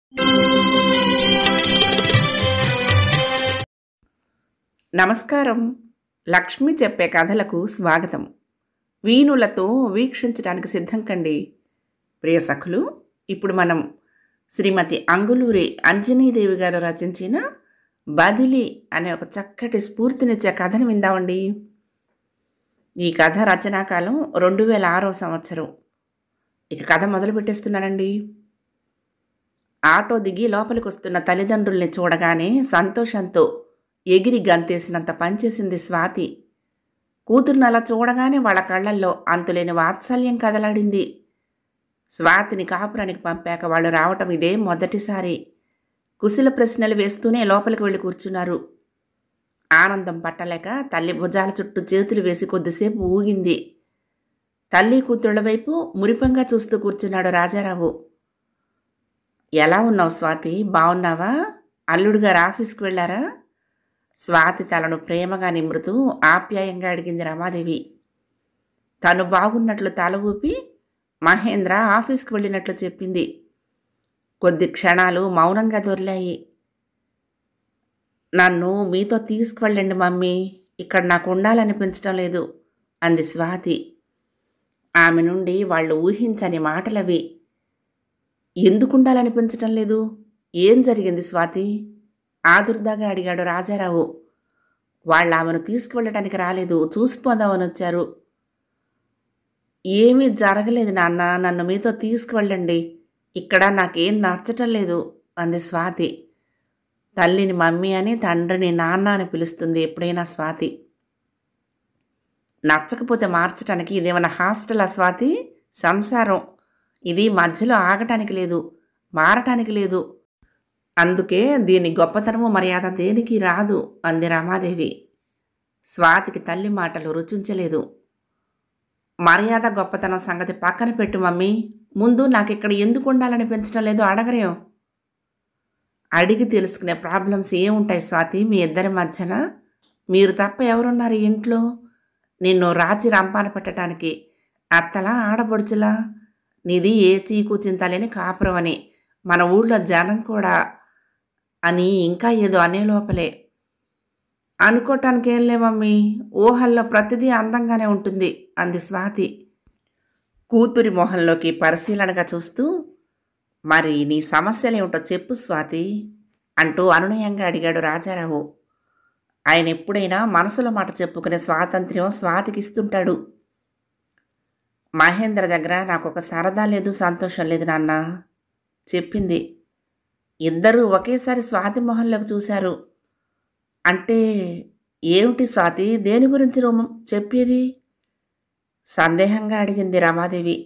నమస్కారం లక్ష్మి చెప్పే కథలకు స్వాగతం వీణులతో వీక్షించడానికి సిద్ధం కండి ప్రియ సఖులు ఇప్పుడు మనం శ్రీమతి అంగులూరి అంజనీదేవి గారు రచించిన బదిలి అనే ఒక చక్కటి స్ఫూర్తినిచ్చే కథను విందామండి ఈ కథ రచనాకాలం రెండు వేల ఆరో సంవత్సరం ఇక కథ మొదలు పెట్టేస్తున్నానండి ఆటో దిగి లోపలికి వస్తున్న తల్లిదండ్రుల్ని చూడగానే సంతోషంతో ఎగిరి గంతేసినంత పనిచేసింది స్వాతి కూతురుని అలా చూడగానే వాళ్ళ కళ్ళల్లో అంతులేని వాత్సల్యం కదలాడింది స్వాతిని కాపురానికి పంపాక వాళ్ళు రావటం ఇదే మొదటిసారి కుశల ప్రశ్నలు వేస్తూనే లోపలికి వెళ్ళి కూర్చున్నారు ఆనందం పట్టలేక తల్లి భుజాల చుట్టూ చేతులు వేసి కొద్దిసేపు ఊగింది తల్లి కూతుళ్ళ వైపు మురిపంగా చూస్తూ కూర్చున్నాడు రాజారావు ఎలా ఉన్నావు స్వాతి బాగున్నావా అల్లుడు గారు ఆఫీస్కి వెళ్ళారా స్వాతి తలను ప్రేమగా నిమృతూ ఆప్యాయంగా అడిగింది రమాదేవి తను బాగున్నట్లు తల ఊపి మహేంద్ర ఆఫీస్కి వెళ్ళినట్లు చెప్పింది కొద్ది క్షణాలు మౌనంగా దొర్లాయి నన్ను మీతో తీసుకువెళ్ళండి మమ్మీ ఇక్కడ నాకు ఉండాలనిపించడం లేదు అంది స్వాతి ఆమె నుండి వాళ్ళు ఊహించని మాటలవి ఎందుకు ఉండాలనిపించటం లేదు ఏం జరిగింది స్వాతి ఆదుర్దాగా అడిగాడు రాజారావు వాళ్ళు ఆమెను తీసుకువెళ్ళటానికి రాలేదు చూసిపోదామని వచ్చారు ఏమీ జరగలేదు నాన్న నన్ను మీతో తీసుకువెళ్ళండి ఇక్కడ నాకేం నచ్చటం లేదు అంది స్వాతి తల్లిని మమ్మీ అని తండ్రిని నాన్న అని పిలుస్తుంది ఎప్పుడైనా స్వాతి నచ్చకపోతే మార్చటానికి ఇదేమన్నా హాస్టల్ స్వాతి సంసారం ఇది మధ్యలో ఆగటానికి లేదు మారటానికి లేదు అందుకే దీని గొప్పతనము మర్యాద దేనికి రాదు అంది రమాదేవి స్వాతికి తల్లి మాటలు రుచించలేదు మర్యాద గొప్పతనం సంగతి పక్కన పెట్టు మమ్మీ ముందు నాకు ఇక్కడ ఎందుకు ఉండాలనిపించడం లేదు అడగరేం అడిగి తెలుసుకునే ప్రాబ్లమ్స్ ఏముంటాయి స్వాతి మీ ఇద్దరి మధ్యన మీరు తప్ప ఎవరున్నారు ఈ ఇంట్లో నిన్ను రాచి రంపాన పెట్టడానికి అత్తలా ఆడపడుచులా నీది ఏ చీకు చింతలేని కాపురం అని మన ఊళ్ళో జనం కూడా అని ఇంకా ఏదో అనే లోపలే అనుకోవటానికి ఏం లేమమ్మీ ఊహల్లో ప్రతిదీ అందంగానే ఉంటుంది అంది స్వాతి కూతురి మొహంలోకి పరిశీలనగా చూస్తూ మరి నీ సమస్యలేమిటో చెప్పు స్వాతి అంటూ అనునయంగా అడిగాడు రాజారావు ఆయన ఎప్పుడైనా మనసులో మాట చెప్పుకునే స్వాతంత్ర్యం స్వాతికి ఇస్తుంటాడు మహేంద్ర దగ్గర నాకు ఒక సరదా లేదు సంతోషం లేదు నాన్న చెప్పింది ఇద్దరూ ఒకేసారి స్వాతి మొహంలోకి చూశారు అంటే ఏమిటి స్వాతి దేని గురించి నువ్వు చెప్పేది సందేహంగా అడిగింది రమాదేవి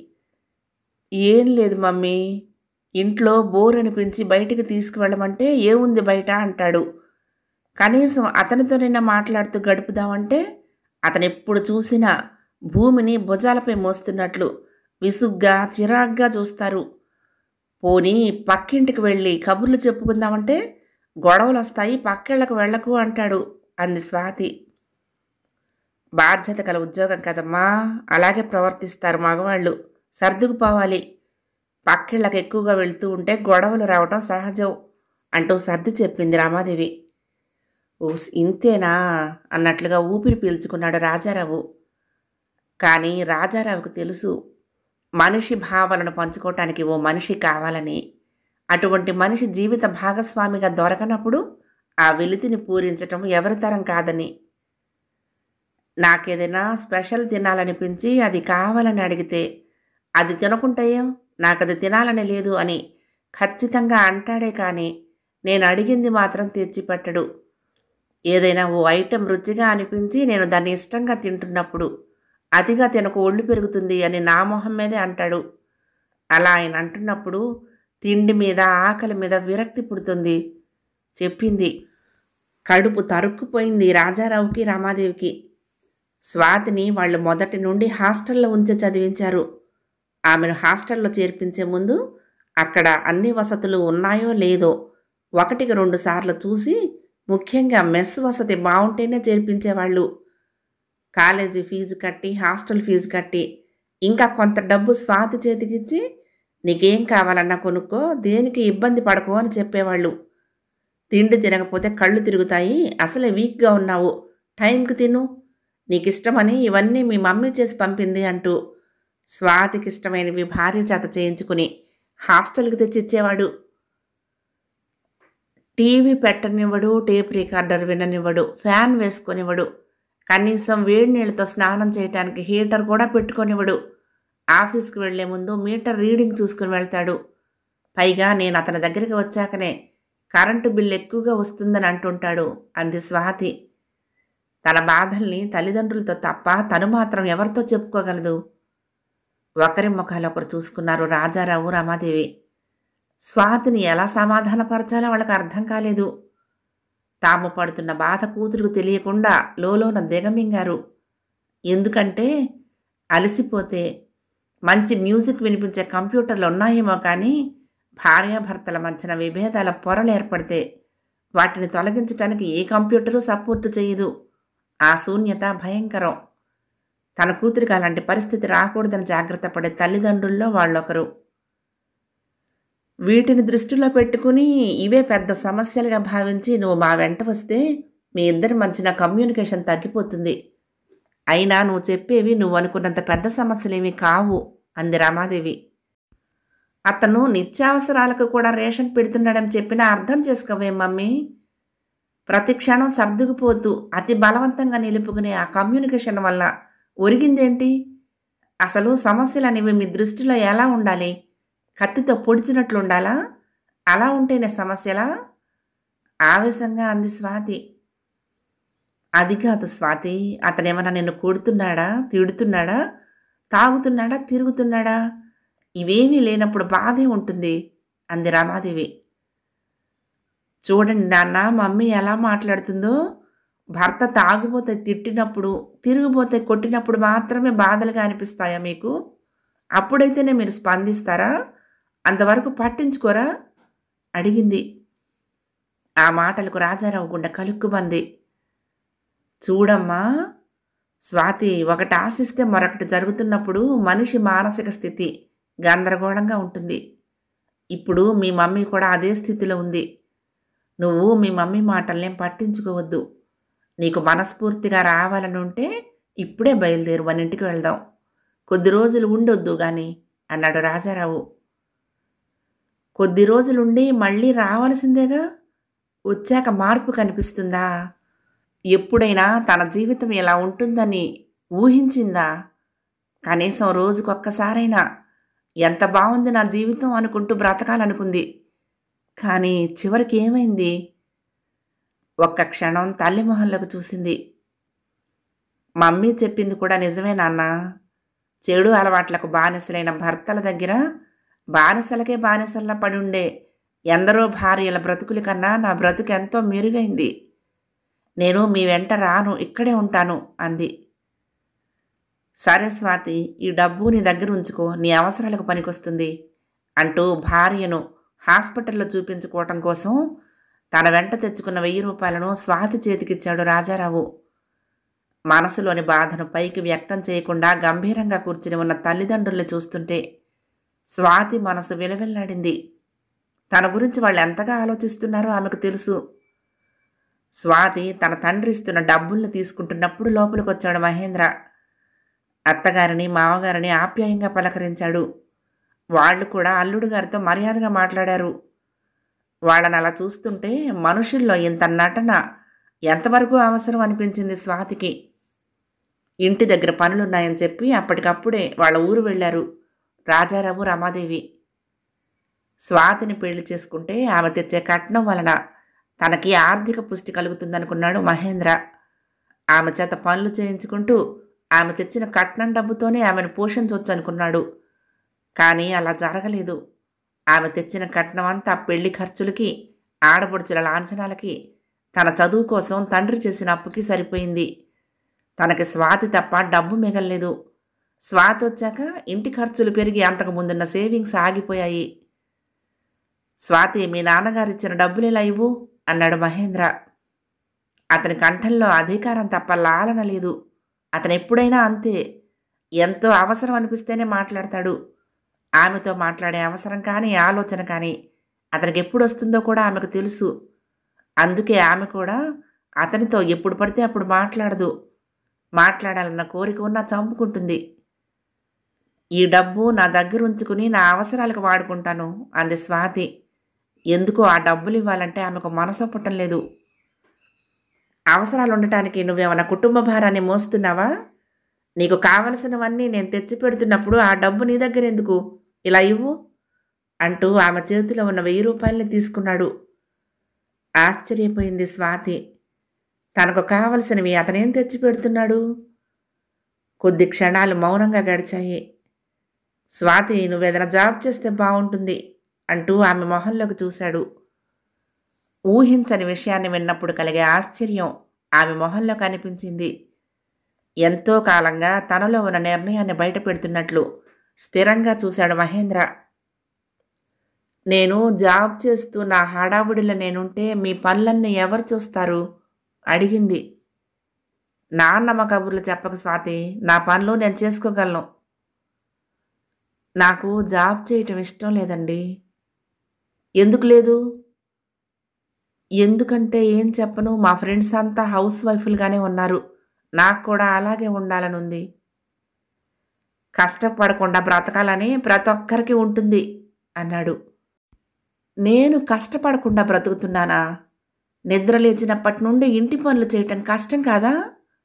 ఏం లేదు మమ్మీ ఇంట్లో బోర్ అనిపించి బయటికి తీసుకువెళ్ళమంటే ఏముంది బయట అంటాడు కనీసం అతనితోనైనా మాట్లాడుతూ గడుపుదామంటే అతను ఎప్పుడు చూసినా భూమిని భుజాలపై మోస్తున్నట్లు విసుగ్గా చిరాగ్గా చూస్తారు పోనీ పక్కింటికి వెళ్ళి కబుర్లు చెప్పుకుందామంటే గొడవలు వస్తాయి పక్కిళ్ళకు వెళ్ళకు అంటాడు అంది స్వాతి బాధ్యత గల ఉద్యోగం కదమ్మా అలాగే ప్రవర్తిస్తారు మగవాళ్ళు సర్దుకుపోవాలి పక్కిళ్ళకి ఎక్కువగా వెళ్తూ ఉంటే గొడవలు రావటం సహజం అంటూ సర్ది చెప్పింది రామాదేవి ఓ ఇంతేనా అన్నట్లుగా ఊపిరి పీల్చుకున్నాడు రాజారావు కానీ రాజారావుకు తెలుసు మనిషి భావాలను పంచుకోవటానికి ఓ మనిషి కావాలని అటువంటి మనిషి జీవిత భాగస్వామిగా దొరకనప్పుడు ఆ వెలితిని పూరించటం ఎవరి తరం కాదని నాకేదైనా స్పెషల్ తినాలనిపించి అది కావాలని అడిగితే అది తినకుంటాయేం నాకు అది తినాలని లేదు అని ఖచ్చితంగా అంటాడే కానీ నేను అడిగింది మాత్రం తెచ్చిపెట్టడు ఏదైనా ఓ ఐటెం రుచిగా అనిపించి నేను దాన్ని ఇష్టంగా తింటున్నప్పుడు అతిగా తినకు ఒళ్ళు పెరుగుతుంది అని నా మొహం మీదే అంటాడు అలా ఆయన అంటున్నప్పుడు తిండి మీద ఆకలి మీద విరక్తి పుడుతుంది చెప్పింది కడుపు తరుక్కుపోయింది రాజారావుకి రమాదేవికి స్వాతిని వాళ్ళు మొదటి నుండి హాస్టల్లో ఉంచి చదివించారు ఆమెను హాస్టల్లో చేర్పించే ముందు అక్కడ అన్ని వసతులు ఉన్నాయో లేదో ఒకటికి రెండు సార్లు చూసి ముఖ్యంగా మెస్ వసతి బాగుంటేనే చేర్పించేవాళ్ళు కాలేజీ ఫీజు కట్టి హాస్టల్ ఫీజు కట్టి ఇంకా కొంత డబ్బు స్వాతి చేతికిచ్చి నీకేం కావాలన్నా కొనుక్కో దేనికి ఇబ్బంది పడకు అని చెప్పేవాళ్ళు తిండి తినకపోతే కళ్ళు తిరుగుతాయి అసలే వీక్గా ఉన్నావు టైంకి తిను నీకు ఇష్టమని ఇవన్నీ మీ మమ్మీ చేసి పంపింది అంటూ స్వాతికి ఇష్టమైనవి భార్య చేత చేయించుకుని హాస్టల్కి తెచ్చిచ్చేవాడు టీవీ పెట్టనివ్వడు టేప్ రికార్డర్ విననివ్వడు ఫ్యాన్ వేసుకొనివ్వడు కనీసం వేడి నీళ్ళతో స్నానం చేయడానికి హీటర్ కూడా పెట్టుకొనివ్వడు ఆఫీస్కి వెళ్లే ముందు మీటర్ రీడింగ్ చూసుకుని వెళ్తాడు పైగా నేను అతని దగ్గరికి వచ్చాకనే కరెంటు బిల్ ఎక్కువగా వస్తుందని అంటుంటాడు అంది స్వాతి తన బాధల్ని తల్లిదండ్రులతో తప్ప తను మాత్రం ఎవరితో చెప్పుకోగలదు ఒకరి ముఖాలు ఒకరు చూసుకున్నారు రాజారావు రమాదేవి స్వాతిని ఎలా సమాధానపరచాలో వాళ్ళకి అర్థం కాలేదు తాము పడుతున్న బాధ కూతురుకు తెలియకుండా లోలోన దిగమింగారు ఎందుకంటే అలసిపోతే మంచి మ్యూజిక్ వినిపించే కంప్యూటర్లు ఉన్నాయేమో కానీ భార్యాభర్తల మధ్యన విభేదాల పొరలు ఏర్పడితే వాటిని తొలగించడానికి ఏ కంప్యూటరు సపోర్ట్ చేయదు ఆ శూన్యత భయంకరం తన కూతురికి అలాంటి పరిస్థితి రాకూడదని జాగ్రత్త పడే తల్లిదండ్రుల్లో వాళ్ళొకరు వీటిని దృష్టిలో పెట్టుకుని ఇవే పెద్ద సమస్యలుగా భావించి నువ్వు మా వెంట వస్తే మీ ఇద్దరి మధ్యన కమ్యూనికేషన్ తగ్గిపోతుంది అయినా నువ్వు చెప్పేవి నువ్వు అనుకున్నంత పెద్ద సమస్యలేవి కావు అంది రమాదేవి అతను నిత్యావసరాలకు కూడా రేషన్ పెడుతున్నాడని చెప్పినా అర్థం చేసుకోవే మమ్మీ ప్రతి క్షణం సర్దుకుపోతూ అతి బలవంతంగా నిలుపుకునే ఆ కమ్యూనికేషన్ వల్ల ఒరిగిందేంటి అసలు సమస్యలు అనేవి మీ దృష్టిలో ఎలా ఉండాలి కత్తితో పొడిచినట్లు ఉండాలా అలా ఉంటేనే సమస్యలా ఆవేశంగా అంది స్వాతి అది కాదు స్వాతి అతనేమన్నా నిన్ను కొడుతున్నాడా తిడుతున్నాడా తాగుతున్నాడా తిరుగుతున్నాడా ఇవేమీ లేనప్పుడు బాధే ఉంటుంది అంది రమాదేవి చూడండి నాన్న మమ్మీ ఎలా మాట్లాడుతుందో భర్త తాగుపోతే తిట్టినప్పుడు తిరిగిపోతే కొట్టినప్పుడు మాత్రమే బాధలుగా అనిపిస్తాయా మీకు అప్పుడైతేనే మీరు స్పందిస్తారా అంతవరకు పట్టించుకోరా అడిగింది ఆ మాటలకు రాజారావు గుండె కలుక్కుమంది చూడమ్మా స్వాతి ఒకటి ఆశిస్తే మరొకటి జరుగుతున్నప్పుడు మనిషి మానసిక స్థితి గందరగోళంగా ఉంటుంది ఇప్పుడు మీ మమ్మీ కూడా అదే స్థితిలో ఉంది నువ్వు మీ మమ్మీ మాటల్నేం పట్టించుకోవద్దు నీకు మనస్ఫూర్తిగా రావాలని ఉంటే ఇప్పుడే బయలుదేరు మన ఇంటికి వెళ్దాం కొద్ది రోజులు ఉండొద్దు గాని అన్నాడు రాజారావు కొద్ది రోజులుండి మళ్ళీ రావాల్సిందేగా వచ్చాక మార్పు కనిపిస్తుందా ఎప్పుడైనా తన జీవితం ఇలా ఉంటుందని ఊహించిందా కనీసం రోజుకొక్కసారైనా ఎంత బాగుంది నా జీవితం అనుకుంటూ బ్రతకాలనుకుంది కానీ చివరికి ఏమైంది ఒక్క క్షణం తల్లి మొహంలోకి చూసింది మమ్మీ చెప్పింది కూడా నిజమే నాన్న చెడు అలవాట్లకు బానిసలైన భర్తల దగ్గర బానిసలకే బానిసల్లా పడుండే ఎందరో భార్యల బ్రతుకుల కన్నా నా బ్రతుకు ఎంతో మెరుగైంది నేను మీ వెంట రాను ఇక్కడే ఉంటాను అంది సరే స్వాతి ఈ డబ్బు నీ దగ్గర ఉంచుకో నీ అవసరాలకు పనికొస్తుంది అంటూ భార్యను హాస్పిటల్లో చూపించుకోవటం కోసం తన వెంట తెచ్చుకున్న వెయ్యి రూపాయలను స్వాతి చేతికిచ్చాడు రాజారావు మనసులోని బాధను పైకి వ్యక్తం చేయకుండా గంభీరంగా కూర్చుని ఉన్న తల్లిదండ్రుల్ని చూస్తుంటే స్వాతి మనసు విలవిల్లాడింది తన గురించి వాళ్ళు ఎంతగా ఆలోచిస్తున్నారో ఆమెకు తెలుసు స్వాతి తన తండ్రి ఇస్తున్న డబ్బుల్ని తీసుకుంటున్నప్పుడు లోపలికొచ్చాడు మహేంద్ర అత్తగారిని మామగారిని ఆప్యాయంగా పలకరించాడు వాళ్ళు కూడా అల్లుడు గారితో మర్యాదగా మాట్లాడారు వాళ్ళని అలా చూస్తుంటే మనుషుల్లో ఇంత నటన ఎంతవరకు అవసరం అనిపించింది స్వాతికి ఇంటి దగ్గర పనులున్నాయని చెప్పి అప్పటికప్పుడే వాళ్ళ ఊరు వెళ్ళారు రాజారావు రమాదేవి స్వాతిని పెళ్లి చేసుకుంటే ఆమె తెచ్చే కట్నం వలన తనకి ఆర్థిక పుష్టి కలుగుతుందనుకున్నాడు మహేంద్ర ఆమె చేత పనులు చేయించుకుంటూ ఆమె తెచ్చిన కట్నం డబ్బుతోనే ఆమెను పోషించవచ్చు అనుకున్నాడు కానీ అలా జరగలేదు ఆమె తెచ్చిన కట్నం అంతా పెళ్లి ఖర్చులకి ఆడపడుచుల లాంఛనాలకి తన చదువు కోసం తండ్రి చేసిన అప్పుకి సరిపోయింది తనకి స్వాతి తప్ప డబ్బు మిగల్లేదు స్వాతి వచ్చాక ఇంటి ఖర్చులు పెరిగి అంతకు ముందున్న సేవింగ్స్ ఆగిపోయాయి స్వాతి మీ నాన్నగారు ఇచ్చిన డబ్బులు ఇలా ఇవ్వు అన్నాడు మహేంద్ర అతని కంఠంలో అధికారం తప్ప లాలన లేదు అతను ఎప్పుడైనా అంతే ఎంతో అవసరం అనిపిస్తేనే మాట్లాడతాడు ఆమెతో మాట్లాడే అవసరం కానీ ఆలోచన కానీ అతనికి ఎప్పుడు వస్తుందో కూడా ఆమెకు తెలుసు అందుకే ఆమె కూడా అతనితో ఎప్పుడు పడితే అప్పుడు మాట్లాడదు మాట్లాడాలన్న కోరిక ఉన్నా చంపుకుంటుంది ఈ డబ్బు నా దగ్గర ఉంచుకుని నా అవసరాలకు వాడుకుంటాను అంది స్వాతి ఎందుకో ఆ డబ్బులు ఇవ్వాలంటే ఆమెకు మనసు పుట్టం లేదు అవసరాలు ఉండటానికి నువ్వేమన్నా కుటుంబ భారాన్ని మోస్తున్నావా నీకు కావలసినవన్నీ నేను తెచ్చి పెడుతున్నప్పుడు ఆ డబ్బు నీ దగ్గర ఎందుకు ఇలా ఇవ్వు అంటూ ఆమె చేతిలో ఉన్న వెయ్యి రూపాయలని తీసుకున్నాడు ఆశ్చర్యపోయింది స్వాతి తనకు కావలసినవి అతనేం తెచ్చి పెడుతున్నాడు కొద్ది క్షణాలు మౌనంగా గడిచాయి స్వాతి నువ్వేదైనా జాబ్ చేస్తే బాగుంటుంది అంటూ ఆమె మొహంలోకి చూశాడు ఊహించని విషయాన్ని విన్నప్పుడు కలిగే ఆశ్చర్యం ఆమె మొహంలో కనిపించింది ఎంతో కాలంగా తనలో ఉన్న నిర్ణయాన్ని బయట పెడుతున్నట్లు స్థిరంగా చూశాడు మహేంద్ర నేను జాబ్ చేస్తూ నా హడావుడిలో నేనుంటే మీ పనులన్నీ ఎవరు చూస్తారు అడిగింది నాన్నమ్మ కబుర్లు చెప్పక స్వాతి నా పనులు నేను చేసుకోగలను నాకు జాబ్ చేయటం ఇష్టం లేదండి ఎందుకు లేదు ఎందుకంటే ఏం చెప్పను మా ఫ్రెండ్స్ అంతా హౌస్ వైఫ్లుగానే ఉన్నారు నాకు కూడా అలాగే ఉండాలని ఉంది కష్టపడకుండా బ్రతకాలని ప్రతి ఒక్కరికి ఉంటుంది అన్నాడు నేను కష్టపడకుండా బ్రతుకుతున్నానా నిద్ర లేచినప్పటి నుండి ఇంటి పనులు చేయటం కష్టం కాదా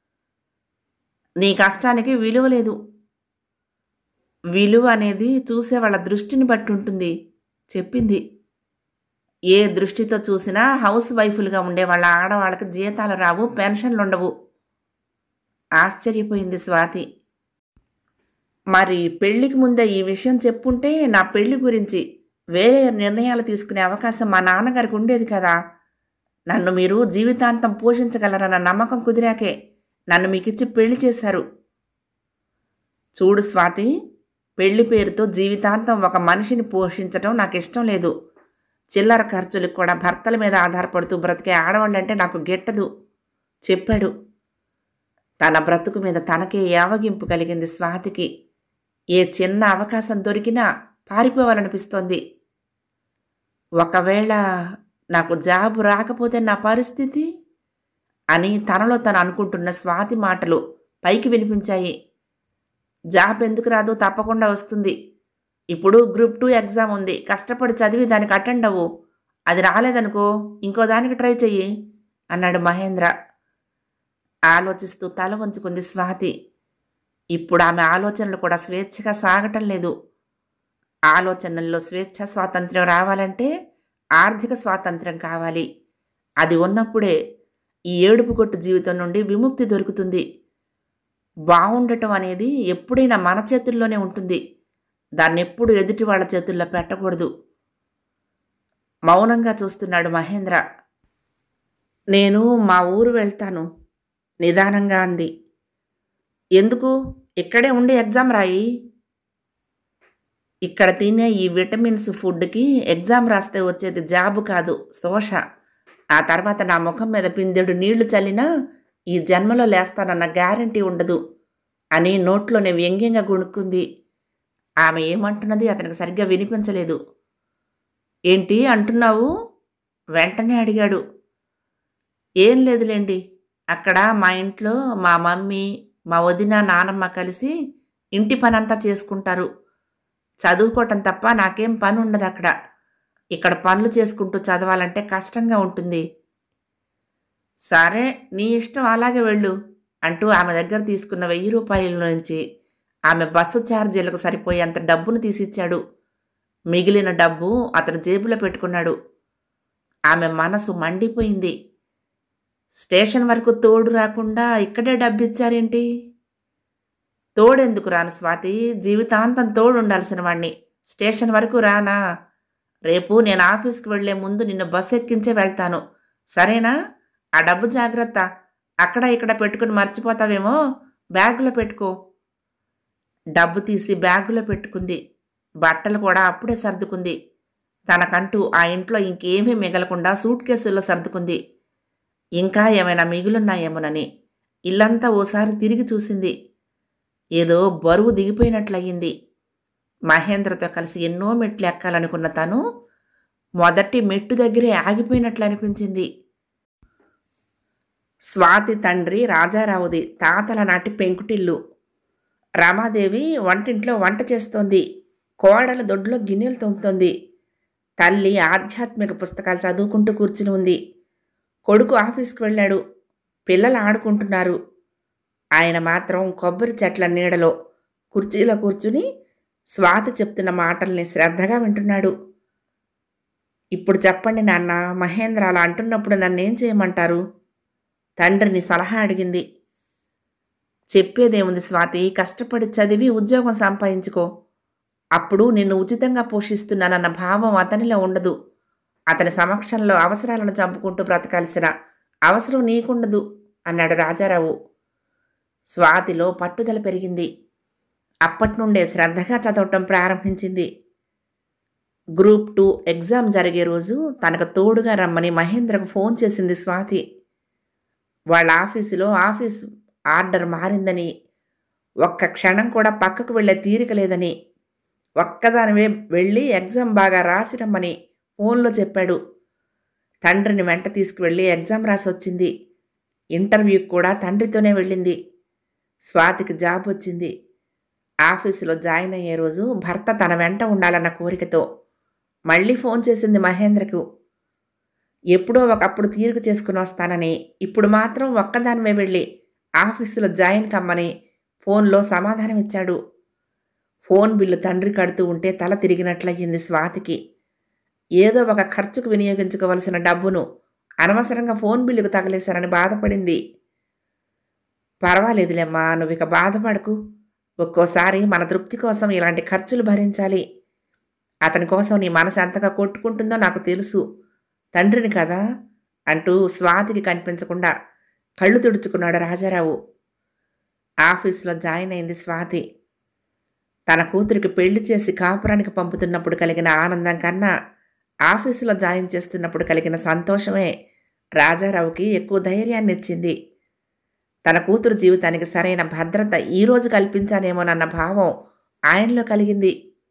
నీ కష్టానికి విలువ లేదు విలువ అనేది చూసే వాళ్ళ దృష్టిని బట్టి ఉంటుంది చెప్పింది ఏ దృష్టితో చూసినా హౌస్ వైఫులుగా ఉండే వాళ్ళ ఆడవాళ్ళకి జీతాలు రావు పెన్షన్లు ఉండవు ఆశ్చర్యపోయింది స్వాతి మరి పెళ్లికి ముందే ఈ విషయం చెప్పుంటే నా పెళ్లి గురించి వేరే నిర్ణయాలు తీసుకునే అవకాశం మా నాన్నగారికి ఉండేది కదా నన్ను మీరు జీవితాంతం పోషించగలరన్న నమ్మకం కుదిరాకే నన్ను మీకిచ్చి పెళ్లి చేశారు చూడు స్వాతి పెళ్లి పేరుతో జీవితాంతం ఒక మనిషిని పోషించటం నాకు ఇష్టం లేదు చిల్లర ఖర్చులకు కూడా భర్తల మీద ఆధారపడుతూ బ్రతికే ఆడవాళ్ళంటే నాకు గిట్టదు చెప్పాడు తన బ్రతుకు మీద తనకే యావగింపు కలిగింది స్వాతికి ఏ చిన్న అవకాశం దొరికినా పారిపోవాలనిపిస్తోంది ఒకవేళ నాకు జాబు రాకపోతే నా పరిస్థితి అని తనలో తను అనుకుంటున్న స్వాతి మాటలు పైకి వినిపించాయి జాబ్ ఎందుకు రాదు తప్పకుండా వస్తుంది ఇప్పుడు గ్రూప్ టూ ఎగ్జామ్ ఉంది కష్టపడి చదివి దానికి అటెండ్ అవ్వు అది రాలేదనుకో ఇంకో దానికి ట్రై చెయ్యి అన్నాడు మహేంద్ర ఆలోచిస్తూ తల వంచుకుంది స్వాతి ఇప్పుడు ఆమె ఆలోచనలు కూడా స్వేచ్ఛగా సాగటం లేదు ఆలోచనల్లో స్వేచ్ఛ స్వాతంత్ర్యం రావాలంటే ఆర్థిక స్వాతంత్ర్యం కావాలి అది ఉన్నప్పుడే ఈ ఏడుపు కొట్టు జీవితం నుండి విముక్తి దొరుకుతుంది బాగుండటం అనేది ఎప్పుడైనా మన చేతుల్లోనే ఉంటుంది దాన్ని ఎప్పుడు ఎదుటి వాళ్ళ చేతుల్లో పెట్టకూడదు మౌనంగా చూస్తున్నాడు మహేంద్ర నేను మా ఊరు వెళ్తాను నిదానంగా అంది ఎందుకు ఇక్కడే ఉండి ఎగ్జామ్ రాయి ఇక్కడ తినే ఈ విటమిన్స్ ఫుడ్కి ఎగ్జామ్ రాస్తే వచ్చేది జాబు కాదు శోష ఆ తర్వాత నా ముఖం మీద పిందెడు నీళ్లు చల్లినా ఈ జన్మలో లేస్తానన్న గ్యారంటీ ఉండదు అని నోట్లోనే వ్యంగ్యంగా గుణుక్కుంది ఆమె ఏమంటున్నది అతనికి సరిగ్గా వినిపించలేదు ఏంటి అంటున్నావు వెంటనే అడిగాడు ఏం లేదులేండి అక్కడ మా ఇంట్లో మా మమ్మీ మా వదిన నానమ్మ కలిసి ఇంటి పనంతా చేసుకుంటారు చదువుకోవటం తప్ప నాకేం పని ఉండదు అక్కడ ఇక్కడ పనులు చేసుకుంటూ చదవాలంటే కష్టంగా ఉంటుంది సరే నీ ఇష్టం అలాగే వెళ్ళు అంటూ ఆమె దగ్గర తీసుకున్న వెయ్యి రూపాయల నుంచి ఆమె బస్సు ఛార్జీలకు సరిపోయేంత డబ్బును తీసిచ్చాడు మిగిలిన డబ్బు అతను జేబులో పెట్టుకున్నాడు ఆమె మనసు మండిపోయింది స్టేషన్ వరకు తోడు రాకుండా ఇక్కడే డబ్బిచ్చారేంటి తోడెందుకు రాను స్వాతి జీవితాంతం తోడు ఉండాల్సిన వాణ్ణి స్టేషన్ వరకు రానా రేపు నేను ఆఫీస్కి వెళ్లే ముందు నిన్ను బస్సు ఎక్కించే వెళ్తాను సరేనా ఆ డబ్బు జాగ్రత్త అక్కడ ఇక్కడ పెట్టుకుని మర్చిపోతావేమో బ్యాగులో పెట్టుకో డబ్బు తీసి బ్యాగులో పెట్టుకుంది బట్టలు కూడా అప్పుడే సర్దుకుంది తనకంటూ ఆ ఇంట్లో ఇంకేమీ మిగలకుండా సూట్ కేసుల్లో సర్దుకుంది ఇంకా ఏమైనా మిగులున్నాయేమోనని ఇల్లంతా ఓసారి తిరిగి చూసింది ఏదో బరువు దిగిపోయినట్లయింది మహేంద్రతో కలిసి ఎన్నో మెట్లు ఎక్కాలనుకున్న తను మొదటి మెట్టు దగ్గరే ఆగిపోయినట్లు అనిపించింది స్వాతి తండ్రి రాజారావుది తాతల నాటి పెంకుటిల్లు రమాదేవి వంటింట్లో వంట చేస్తోంది కోడల దొడ్లో గిన్నెలు తోముతోంది తల్లి ఆధ్యాత్మిక పుస్తకాలు చదువుకుంటూ కూర్చుని ఉంది కొడుకు ఆఫీస్కి వెళ్ళాడు పిల్లలు ఆడుకుంటున్నారు ఆయన మాత్రం కొబ్బరి చెట్ల నీడలో కుర్చీలో కూర్చుని స్వాతి చెప్తున్న మాటల్ని శ్రద్ధగా వింటున్నాడు ఇప్పుడు చెప్పండి నాన్న మహేంద్ర అలా అంటున్నప్పుడు నన్నేం చేయమంటారు తండ్రిని సలహా అడిగింది చెప్పేదేముంది స్వాతి కష్టపడి చదివి ఉద్యోగం సంపాదించుకో అప్పుడు నిన్ను ఉచితంగా పోషిస్తున్నానన్న భావం అతనిలో ఉండదు అతని సమక్షంలో అవసరాలను చంపుకుంటూ బ్రతకాల్సిన అవసరం నీకుండదు అన్నాడు రాజారావు స్వాతిలో పట్టుదల పెరిగింది అప్పటి నుండే శ్రద్ధగా చదవటం ప్రారంభించింది గ్రూప్ టూ ఎగ్జామ్ జరిగే రోజు తనకు తోడుగా రమ్మని మహేంద్రకు ఫోన్ చేసింది స్వాతి వాళ్ళ ఆఫీసులో ఆఫీస్ ఆర్డర్ మారిందని ఒక్క క్షణం కూడా పక్కకు వెళ్ళే తీరిక లేదని ఒక్కదానివే వెళ్ళి ఎగ్జామ్ బాగా రాసి రమ్మని ఫోన్లో చెప్పాడు తండ్రిని వెంట తీసుకువెళ్ళి ఎగ్జామ్ రాసి వచ్చింది ఇంటర్వ్యూకి కూడా తండ్రితోనే వెళ్ళింది స్వాతికి జాబ్ వచ్చింది ఆఫీసులో జాయిన్ అయ్యే రోజు భర్త తన వెంట ఉండాలన్న కోరికతో మళ్ళీ ఫోన్ చేసింది మహేంద్రకు ఎప్పుడో ఒకప్పుడు తీరుకు చేసుకుని వస్తానని ఇప్పుడు మాత్రం ఒక్కదానివే వెళ్ళి ఆఫీసులో జాయిన్ కమ్మని ఫోన్లో సమాధానం ఇచ్చాడు ఫోన్ బిల్లు తండ్రి కడుతూ ఉంటే తల తిరిగినట్లయింది స్వాతికి ఏదో ఒక ఖర్చుకు వినియోగించుకోవలసిన డబ్బును అనవసరంగా ఫోన్ బిల్లుకు తగలేశారని బాధపడింది పర్వాలేదులేమ్మా నువ్వు ఇక బాధపడకు ఒక్కోసారి మన తృప్తి కోసం ఇలాంటి ఖర్చులు భరించాలి అతని కోసం నీ మనసు ఎంతగా కొట్టుకుంటుందో నాకు తెలుసు తండ్రిని కదా అంటూ స్వాతికి కనిపించకుండా కళ్ళు తుడుచుకున్నాడు రాజారావు ఆఫీస్లో జాయిన్ అయింది స్వాతి తన కూతురికి పెళ్లి చేసి కాపురానికి పంపుతున్నప్పుడు కలిగిన ఆనందం కన్నా ఆఫీసులో జాయిన్ చేస్తున్నప్పుడు కలిగిన సంతోషమే రాజారావుకి ఎక్కువ ధైర్యాన్ని ఇచ్చింది తన కూతురు జీవితానికి సరైన భద్రత ఈరోజు కల్పించానేమోనన్న భావం ఆయనలో కలిగింది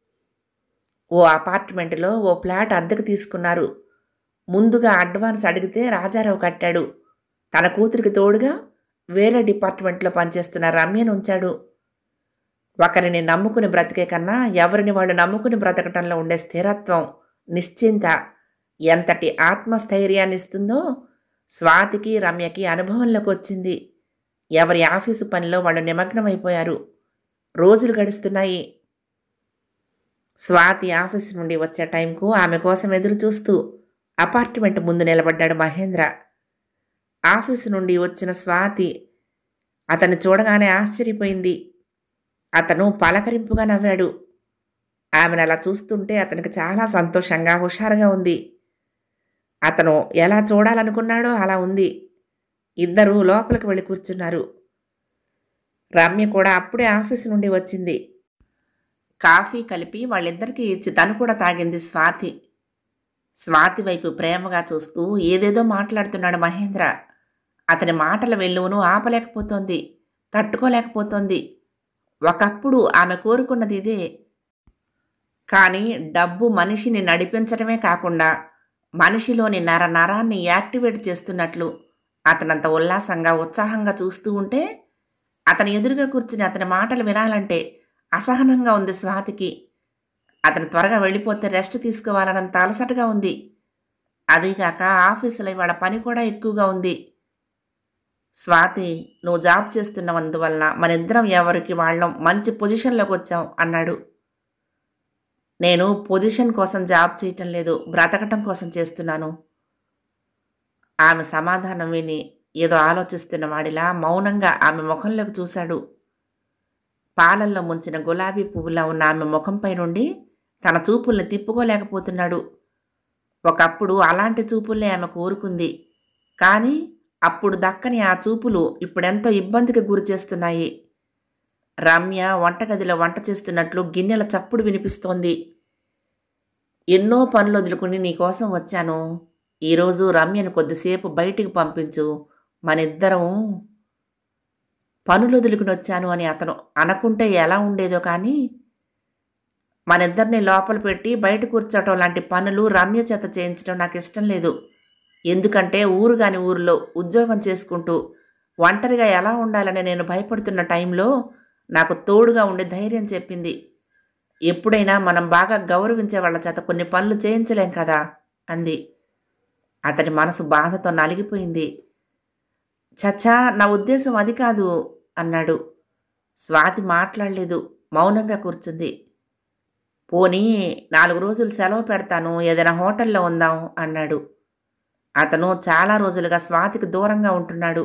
ఓ అపార్ట్మెంట్లో ఓ ఫ్లాట్ అద్దెకు తీసుకున్నారు ముందుగా అడ్వాన్స్ అడిగితే రాజారావు కట్టాడు తన కూతురికి తోడుగా వేరే డిపార్ట్మెంట్లో పనిచేస్తున్న రమ్యను ఉంచాడు ఒకరిని నమ్ముకుని బ్రతికే కన్నా ఎవరిని వాళ్ళు నమ్ముకుని బ్రతకటంలో ఉండే స్థిరత్వం నిశ్చింత ఎంతటి ఆత్మస్థైర్యాన్ని ఇస్తుందో స్వాతికి రమ్యకి అనుభవంలోకి వచ్చింది ఎవరి ఆఫీసు పనిలో వాళ్ళు నిమగ్నమైపోయారు రోజులు గడుస్తున్నాయి స్వాతి ఆఫీస్ నుండి వచ్చే టైంకు ఆమె కోసం ఎదురు చూస్తూ అపార్ట్మెంట్ ముందు నిలబడ్డాడు మహేంద్ర ఆఫీసు నుండి వచ్చిన స్వాతి అతన్ని చూడగానే ఆశ్చర్యపోయింది అతను పలకరింపుగా నవ్వాడు ఆమెను అలా చూస్తుంటే అతనికి చాలా సంతోషంగా హుషారుగా ఉంది అతను ఎలా చూడాలనుకున్నాడో అలా ఉంది ఇద్దరూ లోపలికి వెళ్ళి కూర్చున్నారు రమ్య కూడా అప్పుడే ఆఫీసు నుండి వచ్చింది కాఫీ కలిపి వాళ్ళిద్దరికీ ఇచ్చి తను కూడా తాగింది స్వాతి స్వాతి వైపు ప్రేమగా చూస్తూ ఏదేదో మాట్లాడుతున్నాడు మహేంద్ర అతని మాటల వెల్లువను ఆపలేకపోతోంది తట్టుకోలేకపోతోంది ఒకప్పుడు ఆమె కోరుకున్నది ఇదే కానీ డబ్బు మనిషిని నడిపించడమే కాకుండా మనిషిలోని నర నరాన్ని యాక్టివేట్ చేస్తున్నట్లు అతనంత ఉల్లాసంగా ఉత్సాహంగా చూస్తూ ఉంటే అతని ఎదురుగా కూర్చుని అతని మాటలు వినాలంటే అసహనంగా ఉంది స్వాతికి అతను త్వరగా వెళ్ళిపోతే రెస్ట్ తీసుకోవాలన్నంత అలసటగా ఉంది అదీగాక ఆఫీసులో ఇవాళ పని కూడా ఎక్కువగా ఉంది స్వాతి నువ్వు జాబ్ చేస్తున్నందువల్ల మన ఇద్దరం ఎవరికి వాళ్ళం మంచి పొజిషన్లోకి వచ్చాం అన్నాడు నేను పొజిషన్ కోసం జాబ్ చేయటం లేదు బ్రతకటం కోసం చేస్తున్నాను ఆమె సమాధానం విని ఏదో ఆలోచిస్తున్న వాడిలా మౌనంగా ఆమె ముఖంలోకి చూశాడు పాలల్లో ముంచిన గులాబీ పువ్వులా ఉన్న ఆమె ముఖంపై నుండి తన చూపుల్ని తిప్పుకోలేకపోతున్నాడు ఒకప్పుడు అలాంటి చూపుల్నే ఆమె కోరుకుంది కానీ అప్పుడు దక్కని ఆ చూపులు ఇప్పుడెంతో ఇబ్బందికి గురి చేస్తున్నాయి రమ్య వంటగదిలో వంట చేస్తున్నట్లు గిన్నెల చప్పుడు వినిపిస్తోంది ఎన్నో పనులు వదులుకుని నీకోసం వచ్చాను ఈరోజు రమ్యను కొద్దిసేపు బయటికి పంపించు మనిద్దరం పనులు వదులుకుని వచ్చాను అని అతను అనకుంటే ఎలా ఉండేదో కానీ మనిద్దరిని లోపల పెట్టి బయట కూర్చోవటం లాంటి పనులు రమ్య చేత చేయించడం నాకు ఇష్టం లేదు ఎందుకంటే ఊరు కాని ఊరిలో ఉద్యోగం చేసుకుంటూ ఒంటరిగా ఎలా ఉండాలని నేను భయపడుతున్న టైంలో నాకు తోడుగా ఉండి ధైర్యం చెప్పింది ఎప్పుడైనా మనం బాగా గౌరవించే వాళ్ళ చేత కొన్ని పనులు చేయించలేం కదా అంది అతని మనసు బాధతో నలిగిపోయింది చచ్చా నా ఉద్దేశం అది కాదు అన్నాడు స్వాతి మాట్లాడలేదు మౌనంగా కూర్చుంది పోనీ నాలుగు రోజులు సెలవు పెడతాను ఏదైనా హోటల్లో ఉందాం అన్నాడు అతను చాలా రోజులుగా స్వాతికి దూరంగా ఉంటున్నాడు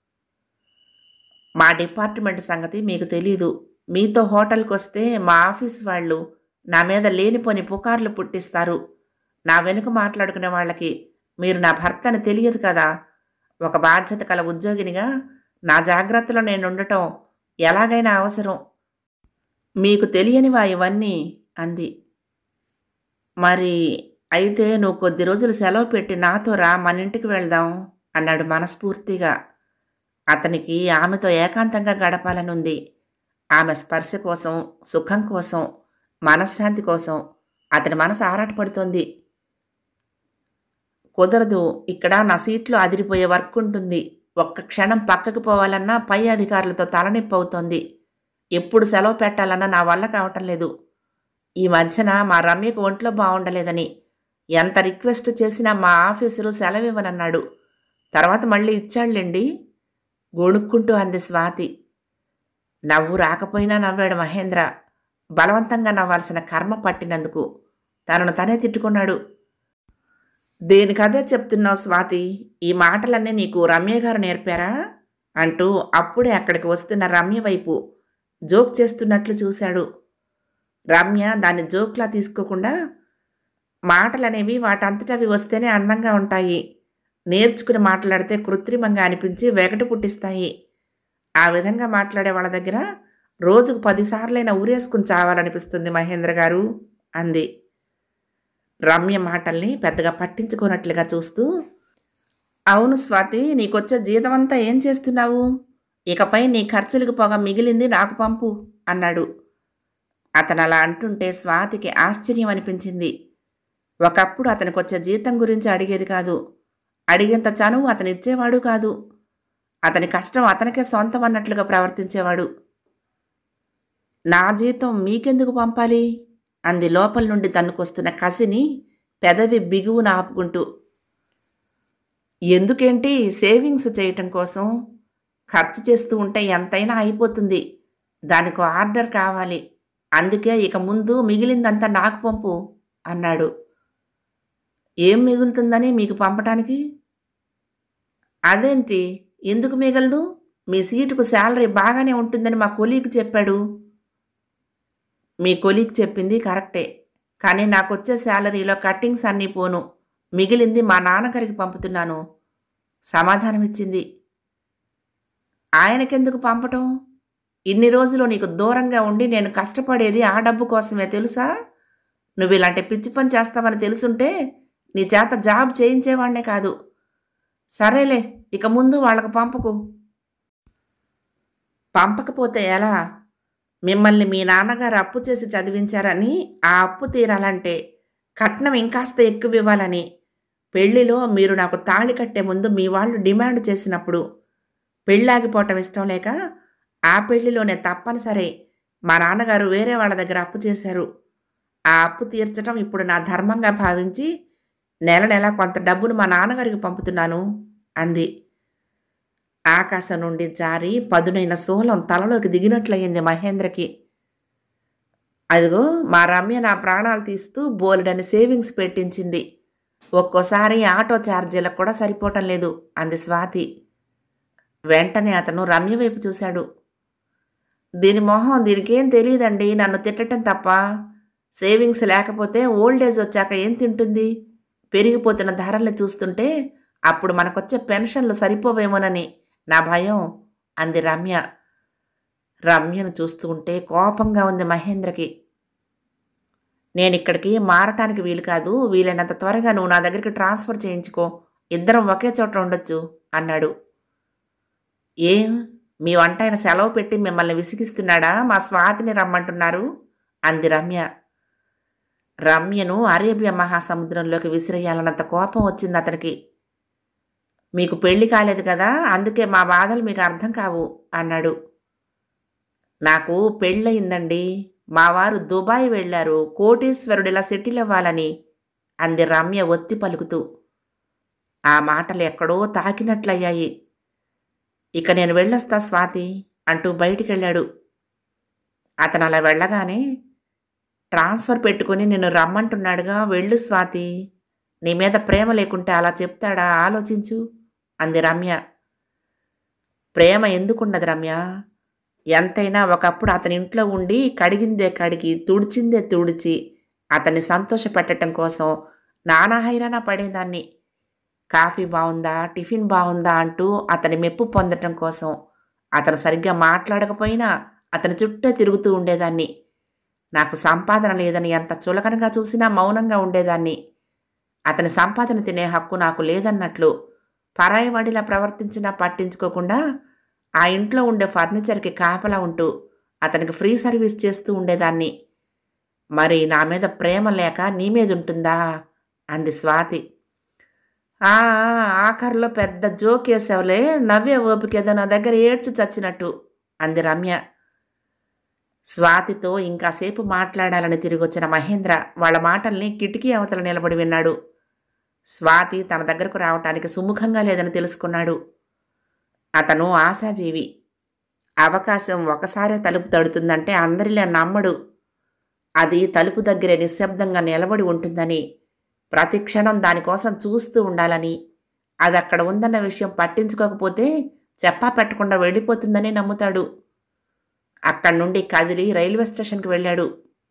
మా డిపార్ట్మెంట్ సంగతి మీకు తెలీదు మీతో హోటల్కి వస్తే మా ఆఫీస్ వాళ్ళు నా మీద లేనిపోని పుకార్లు పుట్టిస్తారు నా వెనుక మాట్లాడుకునే వాళ్ళకి మీరు నా భర్తని తెలియదు కదా ఒక బాధ్యత కల ఉద్యోగినిగా నా జాగ్రత్తలో నేను ఉండటం ఎలాగైనా అవసరం మీకు తెలియనివా ఇవన్నీ అంది మరి అయితే నువ్వు కొద్ది రోజులు సెలవు పెట్టి నాతో రా మన ఇంటికి వెళ్దాం అన్నాడు మనస్ఫూర్తిగా అతనికి ఆమెతో ఏకాంతంగా గడపాలనుంది ఆమె స్పర్శ కోసం సుఖం కోసం మనశ్శాంతి కోసం అతని మనసు ఆరాటపడుతోంది కుదరదు ఇక్కడ నా సీట్లో అదిరిపోయే వర్క్ ఉంటుంది ఒక్క క్షణం పక్కకు పోవాలన్నా పై అధికారులతో తలనొప్పి అవుతోంది ఎప్పుడు సెలవు పెట్టాలన్నా నా వల్ల కావటం లేదు ఈ మధ్యన మా రమ్యకు ఒంట్లో బాగుండలేదని ఎంత రిక్వెస్ట్ చేసినా మా ఆఫీసరు సెలవు ఇవ్వనన్నాడు తర్వాత మళ్ళీ ఇచ్చాళ్ళండి గొణుక్కుంటూ అంది స్వాతి నవ్వు రాకపోయినా నవ్వాడు మహేంద్ర బలవంతంగా నవ్వాల్సిన కర్మ పట్టినందుకు తనను తనే తిట్టుకున్నాడు దేనికదే చెప్తున్నావు స్వాతి ఈ మాటలన్నీ నీకు రమ్య గారు నేర్పారా అంటూ అప్పుడే అక్కడికి వస్తున్న రమ్య వైపు జోక్ చేస్తున్నట్లు చూశాడు రమ్య దాన్ని జోక్లా తీసుకోకుండా మాటలనేవి వాటంతటవి వస్తేనే అందంగా ఉంటాయి నేర్చుకుని మాట్లాడితే కృత్రిమంగా అనిపించి వెగటు పుట్టిస్తాయి ఆ విధంగా మాట్లాడే వాళ్ళ దగ్గర రోజుకు పదిసార్లైనా ఊరేసుకుని చావాలనిపిస్తుంది మహేంద్ర గారు అంది రమ్య మాటల్ని పెద్దగా పట్టించుకోనట్లుగా చూస్తూ అవును స్వాతి నీకొచ్చే జీతమంతా ఏం చేస్తున్నావు ఇకపై నీ ఖర్చులకు పోగా మిగిలింది నాకు పంపు అన్నాడు అతను అలా అంటుంటే స్వాతికి ఆశ్చర్యం అనిపించింది ఒకప్పుడు అతనికి వచ్చే జీతం గురించి అడిగేది కాదు అడిగేంత చనువు అతను ఇచ్చేవాడు కాదు అతని కష్టం అతనికే సొంతం అన్నట్లుగా ప్రవర్తించేవాడు నా జీతం మీకెందుకు పంపాలి అంది లోపల నుండి తన్నుకొస్తున్న కసిని పెదవి బిగువున ఆపుకుంటూ ఎందుకేంటి సేవింగ్స్ చేయటం కోసం ఖర్చు చేస్తూ ఉంటే ఎంతైనా అయిపోతుంది దానికి ఆర్డర్ కావాలి అందుకే ఇక ముందు మిగిలిందంతా నాకు పంపు అన్నాడు ఏం మిగులుతుందని మీకు పంపటానికి అదేంటి ఎందుకు మిగలదు మీ సీటుకు శాలరీ బాగానే ఉంటుందని మా కొలీగ్ చెప్పాడు మీ కొలీగ్ చెప్పింది కరెక్టే కానీ నాకు వచ్చే శాలరీలో కట్టింగ్స్ అన్నీ పోను మిగిలింది మా నాన్నగారికి పంపుతున్నాను సమాధానమిచ్చింది ఆయనకెందుకు పంపటం ఇన్ని రోజులు నీకు దూరంగా ఉండి నేను కష్టపడేది ఆ డబ్బు కోసమే తెలుసా నువ్వు ఇలాంటి పిచ్చి పని చేస్తావని తెలుసుంటే నీ చేత జాబ్ చేయించేవాడినే కాదు సరేలే ఇక ముందు వాళ్ళకు పంపకు పంపకపోతే ఎలా మిమ్మల్ని మీ నాన్నగారు అప్పు చేసి చదివించారని ఆ అప్పు తీరాలంటే కట్నం ఇంకాస్త ఎక్కువ ఇవ్వాలని పెళ్లిలో మీరు నాకు తాళి కట్టే ముందు మీ వాళ్ళు డిమాండ్ చేసినప్పుడు పెళ్ళాగిపోవటం ఇష్టం లేక ఆ పెళ్లిలోనే తప్పనిసరి మా నాన్నగారు వేరే వాళ్ళ దగ్గర అప్పు చేశారు ఆ అప్పు తీర్చడం ఇప్పుడు నా ధర్మంగా భావించి నెల నెల కొంత డబ్బును మా నాన్నగారికి పంపుతున్నాను అంది ఆకాశం నుండి జారి పదునైన శూలం తలలోకి దిగినట్లయింది మహేంద్రకి అదిగో మా రమ్య నా ప్రాణాలు తీస్తూ బోలెడని సేవింగ్స్ పెట్టించింది ఒక్కోసారి ఆటో ఛార్జీలకు కూడా సరిపోవటం లేదు అంది స్వాతి వెంటనే అతను రమ్య వైపు చూశాడు దీని మొహం దీనికేం తెలియదండి నన్ను తిట్టడం తప్ప సేవింగ్స్ లేకపోతే ఓల్డ్ ఏజ్ వచ్చాక ఏం తింటుంది పెరిగిపోతున్న ధరల్ని చూస్తుంటే అప్పుడు మనకొచ్చే పెన్షన్లు సరిపోవేమోనని నా భయం అంది రమ్య రమ్యను చూస్తూ ఉంటే కోపంగా ఉంది మహేంద్రకి నేను ఇక్కడికి మారటానికి వీలు కాదు వీలైనంత త్వరగా నువ్వు నా దగ్గరికి ట్రాన్స్ఫర్ చేయించుకో ఇద్దరం ఒకే చోట ఉండొచ్చు అన్నాడు ఏం మీ వంట ఆయన సెలవు పెట్టి మిమ్మల్ని విసిగిస్తున్నాడా మా స్వాతిని రమ్మంటున్నారు అంది రమ్య రమ్యను అరేబియా మహాసముద్రంలోకి విసిరేయాలన్నంత కోపం వచ్చింది అతనికి మీకు పెళ్లి కాలేదు కదా అందుకే మా బాధలు మీకు అర్థం కావు అన్నాడు నాకు పెళ్ళయిందండి మా వారు దుబాయ్ వెళ్ళారు కోటీశ్వరుడిలా సెటిల్ అవ్వాలని అంది రమ్య ఒత్తి పలుకుతూ ఆ మాటలు ఎక్కడో తాకినట్లయ్యాయి ఇక నేను వెళ్ళొస్తా స్వాతి అంటూ బయటికెళ్ళాడు అతను అలా వెళ్ళగానే ట్రాన్స్ఫర్ పెట్టుకుని నిన్ను రమ్మంటున్నాడుగా వెళ్ళు స్వాతి నీ మీద ప్రేమ లేకుంటే అలా చెప్తాడా ఆలోచించు అంది రమ్య ప్రేమ ఎందుకున్నది రమ్య ఎంతైనా ఒకప్పుడు అతని ఇంట్లో ఉండి కడిగిందే కడిగి తుడిచిందే తుడిచి అతన్ని సంతోషపెట్టడం కోసం నానా హైరాణ పడేదాన్ని కాఫీ బాగుందా టిఫిన్ బాగుందా అంటూ అతని మెప్పు పొందటం కోసం అతను సరిగ్గా మాట్లాడకపోయినా అతని చుట్టే తిరుగుతూ ఉండేదాన్ని నాకు సంపాదన లేదని ఎంత చులకనగా చూసినా మౌనంగా ఉండేదాన్ని అతని సంపాదన తినే హక్కు నాకు లేదన్నట్లు పరాయివాడిలా ప్రవర్తించినా పట్టించుకోకుండా ఆ ఇంట్లో ఉండే ఫర్నిచర్కి కాపలా ఉంటూ అతనికి ఫ్రీ సర్వీస్ చేస్తూ ఉండేదాన్ని మరి నా మీద ప్రేమ లేక నీ మీద ఉంటుందా అంది స్వాతి "ఆ, ఆ, ఆఖరిలో పెద్ద జోక్ వేసావులే నవ్వే ఓపికేదో నా దగ్గర ఏడ్చి చచ్చినట్టు అంది రమ్య స్వాతితో ఇంకాసేపు మాట్లాడాలని తిరిగొచ్చిన మహేంద్ర వాళ్ళ మాటల్ని కిటికీ అవతల నిలబడి విన్నాడు స్వాతి తన దగ్గరకు రావటానికి సుముఖంగా లేదని తెలుసుకున్నాడు అతను ఆశాజీవి అవకాశం ఒకసారే తలుపు తడుతుందంటే అందరిలా నమ్మడు అది తలుపు దగ్గరే నిశ్శబ్దంగా నిలబడి ఉంటుందని ప్రతి క్షణం దానికోసం చూస్తూ ఉండాలని అది అక్కడ ఉందన్న విషయం పట్టించుకోకపోతే చెప్పా పెట్టకుండా వెళ్ళిపోతుందని నమ్ముతాడు అక్కడి నుండి కదిలి రైల్వే స్టేషన్కి వెళ్ళాడు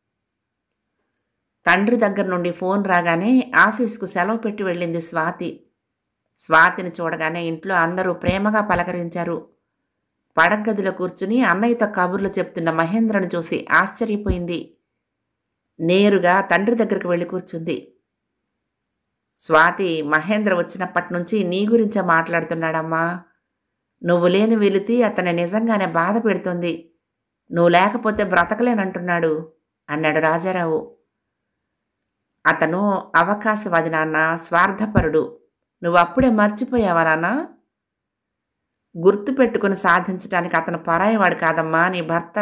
తండ్రి దగ్గర నుండి ఫోన్ రాగానే ఆఫీస్కు సెలవు పెట్టి వెళ్ళింది స్వాతి స్వాతిని చూడగానే ఇంట్లో అందరూ ప్రేమగా పలకరించారు పడగదిలో కూర్చుని అన్నయ్యతో కబుర్లు చెప్తున్న మహేంద్రను చూసి ఆశ్చర్యపోయింది నేరుగా తండ్రి దగ్గరికి వెళ్ళి కూర్చుంది స్వాతి మహేంద్ర వచ్చినప్పటి నుంచి నీ గురించే మాట్లాడుతున్నాడమ్మా నువ్వు లేని వెలితి అతన్ని నిజంగానే బాధ పెడుతుంది నువ్వు లేకపోతే బ్రతకలేనంటున్నాడు అన్నాడు రాజారావు అతను అవకాశవాది నాన్న స్వార్థపరుడు నువ్వు అప్పుడే మర్చిపోయావా నాన్న గుర్తు పెట్టుకుని సాధించడానికి అతను పరాయివాడు కాదమ్మా నీ భర్త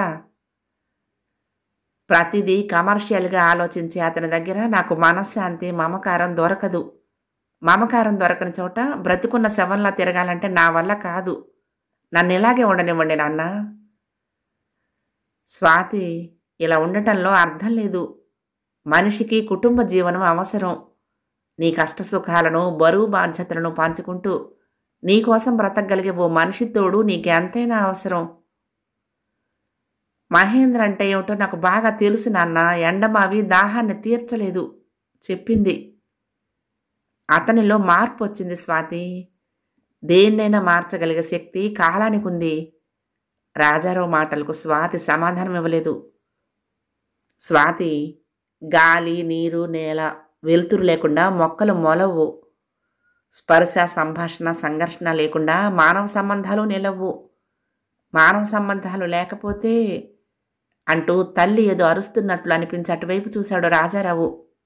ప్రతిదీ కమర్షియల్గా ఆలోచించి అతని దగ్గర నాకు మనశ్శాంతి మమకారం దొరకదు మమకారం దొరకని చోట బ్రతుకున్న శవంలా తిరగాలంటే నా వల్ల కాదు నన్ను ఇలాగే ఉండనివ్వండి నాన్న స్వాతి ఇలా ఉండటంలో అర్థం లేదు మనిషికి కుటుంబ జీవనం అవసరం నీ కష్ట సుఖాలను బరువు బాధ్యతలను పంచుకుంటూ నీకోసం బ్రతకగలిగే ఓ మనిషి తోడు నీకెంతైనా అవసరం మహేంద్ర అంటే ఏమిటో నాకు బాగా తెలుసు నాన్న ఎండమావి దాహాన్ని తీర్చలేదు చెప్పింది అతనిలో మార్పు వచ్చింది స్వాతి దేన్నైనా మార్చగలిగే శక్తి కాలానికి ఉంది రాజారావు మాటలకు స్వాతి సమాధానం ఇవ్వలేదు స్వాతి గాలి నీరు నేల వెలుతురు లేకుండా మొక్కలు మొలవు స్పర్శ సంభాషణ సంఘర్షణ లేకుండా మానవ సంబంధాలు నిలవు మానవ సంబంధాలు లేకపోతే అంటూ తల్లి ఏదో అరుస్తున్నట్లు అనిపించి అటువైపు చూశాడు రాజారావు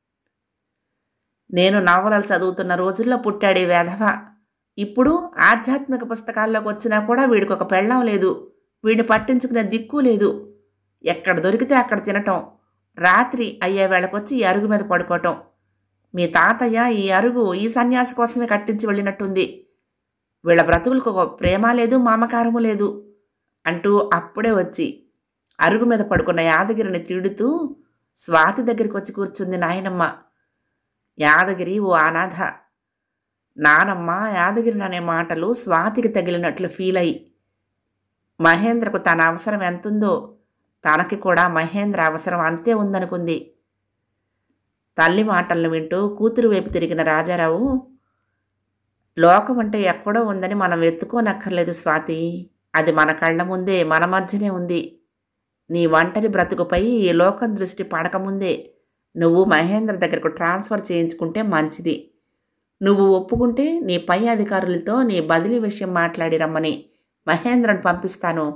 నేను నవలలు చదువుతున్న రోజుల్లో పుట్టాడే వేధవ ఇప్పుడు ఆధ్యాత్మిక పుస్తకాల్లోకి వచ్చినా కూడా వీడికి ఒక పెళ్ళం లేదు వీడిని పట్టించుకునే దిక్కు లేదు ఎక్కడ దొరికితే అక్కడ తినటం రాత్రి అయ్యే వేళకొచ్చి ఈ అరుగు మీద పడుకోవటం మీ తాతయ్య ఈ అరుగు ఈ సన్యాసి కోసమే కట్టించి వెళ్ళినట్టుంది వీళ్ళ బ్రతుకులకు ఒక ప్రేమ లేదు మామకారము లేదు అంటూ అప్పుడే వచ్చి అరుగు మీద పడుకున్న యాదగిరిని తిడుతూ స్వాతి దగ్గరికి వచ్చి కూర్చుంది నాయనమ్మ యాదగిరి ఓ అనాథ నానమ్మ యాదగిరి అనే మాటలు స్వాతికి తగిలినట్లు ఫీల్ అయ్యి మహేంద్రకు తన అవసరం ఎంతుందో తనకి కూడా మహేంద్ర అవసరం అంతే ఉందనుకుంది తల్లి మాటలను వింటూ కూతురు వైపు తిరిగిన రాజారావు లోకం అంటే ఎక్కడో ఉందని మనం వెతుక్కోనక్కర్లేదు స్వాతి అది మన కళ్ళ ముందే మన మధ్యనే ఉంది నీ ఒంటరి బ్రతుకుపై ఈ లోకం దృష్టి పడకముందే నువ్వు మహేంద్ర దగ్గరకు ట్రాన్స్ఫర్ చేయించుకుంటే మంచిది నువ్వు ఒప్పుకుంటే నీ పై అధికారులతో నీ బదిలీ విషయం మాట్లాడి రమ్మని మహేంద్రను పంపిస్తాను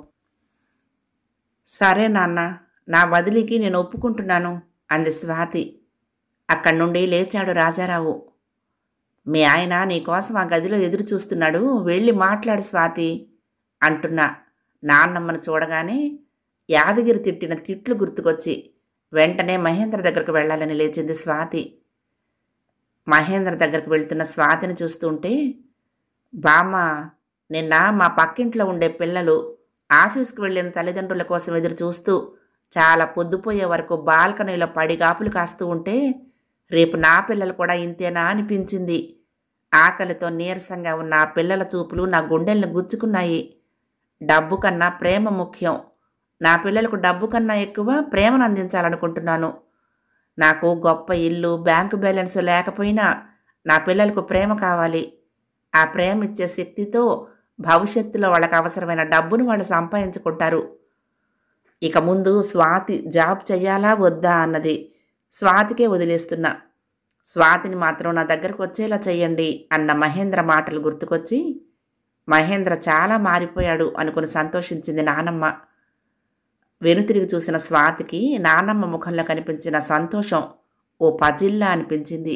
సరే నాన్న నా బదిలీకి నేను ఒప్పుకుంటున్నాను అంది స్వాతి అక్కడి నుండి లేచాడు రాజారావు మీ ఆయన నీకోసం ఆ గదిలో ఎదురు చూస్తున్నాడు వెళ్ళి మాట్లాడు స్వాతి అంటున్నా నాన్నమ్మను చూడగానే యాదగిరి తిట్టిన తిట్లు గుర్తుకొచ్చి వెంటనే మహేంద్ర దగ్గరకు వెళ్ళాలని లేచింది స్వాతి మహేంద్ర దగ్గరకు వెళ్తున్న స్వాతిని చూస్తుంటే బామ్మ నిన్న మా పక్కింట్లో ఉండే పిల్లలు ఆఫీస్కి వెళ్ళిన తల్లిదండ్రుల కోసం ఎదురు చూస్తూ చాలా పొద్దుపోయే వరకు బాల్కనీలో పడి గాపులు కాస్తూ ఉంటే రేపు నా పిల్లలు కూడా ఇంతేనా అనిపించింది ఆకలితో నీరసంగా ఉన్న ఆ పిల్లల చూపులు నా గుండెల్ని గుచ్చుకున్నాయి డబ్బు కన్నా ప్రేమ ముఖ్యం నా పిల్లలకు డబ్బు కన్నా ఎక్కువ ప్రేమను అందించాలనుకుంటున్నాను నాకు గొప్ప ఇల్లు బ్యాంకు బ్యాలెన్స్ లేకపోయినా నా పిల్లలకు ప్రేమ కావాలి ఆ ప్రేమ ఇచ్చే శక్తితో భవిష్యత్తులో వాళ్ళకి అవసరమైన డబ్బును వాళ్ళు సంపాదించుకుంటారు ఇక ముందు స్వాతి జాబ్ చెయ్యాలా వద్దా అన్నది స్వాతికే వదిలేస్తున్నా స్వాతిని మాత్రం నా దగ్గరకు వచ్చేలా చెయ్యండి అన్న మహేంద్ర మాటలు గుర్తుకొచ్చి మహేంద్ర చాలా మారిపోయాడు అనుకుని సంతోషించింది నానమ్మ వెనుతిరిగి చూసిన స్వాతికి నానమ్మ ముఖంలో కనిపించిన సంతోషం ఓ పజిల్లా అనిపించింది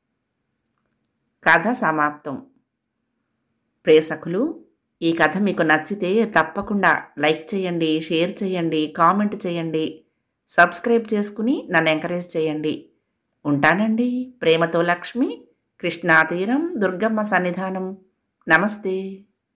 కథ సమాప్తం ప్రేసకులు ఈ కథ మీకు నచ్చితే తప్పకుండా లైక్ చేయండి షేర్ చేయండి కామెంట్ చేయండి సబ్స్క్రైబ్ చేసుకుని నన్ను ఎంకరేజ్ చేయండి ఉంటానండి ప్రేమతో లక్ష్మి కృష్ణా తీరం దుర్గమ్మ సన్నిధానం నమస్తే